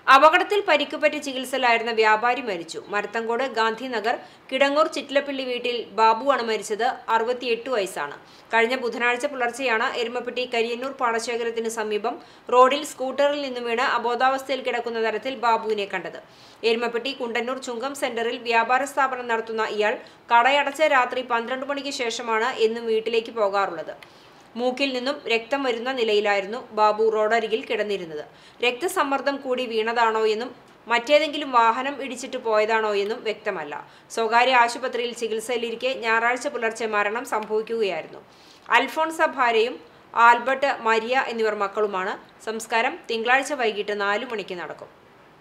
അപകടത്തിൽ പരിക്കുപറ്റി ചികിത്സയിലായിരുന്ന വ്യാപാരി മരിച്ചു മരത്തങ്കോട് ഗാന്ധിനഗർ കിടങ്ങൂർ ചിറ്റിലപ്പള്ളി വീട്ടിൽ ബാബുവാണ് മരിച്ചത് അറുപത്തിയെട്ട് വയസ്സാണ് കഴിഞ്ഞ ബുധനാഴ്ച പുലർച്ചെയാണ് എരുമപ്പെട്ടി കരിയന്നൂർ പാടശേഖരത്തിന് സമീപം റോഡിൽ സ്കൂട്ടറിൽ നിന്ന് വീണ് അബോധാവസ്ഥയിൽ കിടക്കുന്ന തരത്തിൽ ബാബുവിനെ കണ്ടത് എരുമപ്പെട്ടി കുണ്ടന്നൂർ ചുങ്കം സെന്ററിൽ വ്യാപാര സ്ഥാപനം നടത്തുന്ന ഇയാൾ കടയടച്ച് രാത്രി പന്ത്രണ്ട് മണിക്ക് ശേഷമാണ് എന്നും വീട്ടിലേക്ക് പോകാറുള്ളത് മൂക്കിൽ നിന്നും രക്തം വരുന്ന നിലയിലായിരുന്നു ബാബു റോഡരികിൽ കിടന്നിരുന്നത് രക്തസമ്മർദ്ദം കൂടി വീണതാണോ എന്നും മറ്റേതെങ്കിലും വാഹനം ഇടിച്ചിട്ട് പോയതാണോ എന്നും വ്യക്തമല്ല സ്വകാര്യ ആശുപത്രിയിൽ ചികിത്സയിലിരിക്കെ ഞായറാഴ്ച പുലർച്ചെ മരണം സംഭവിക്കുകയായിരുന്നു അൽഫോൺസ ഭാര്യയും ആൽബർട്ട് മരിയ എന്നിവർ മക്കളുമാണ് സംസ്കാരം തിങ്കളാഴ്ച വൈകിട്ട് നാലു മണിക്ക് നടക്കും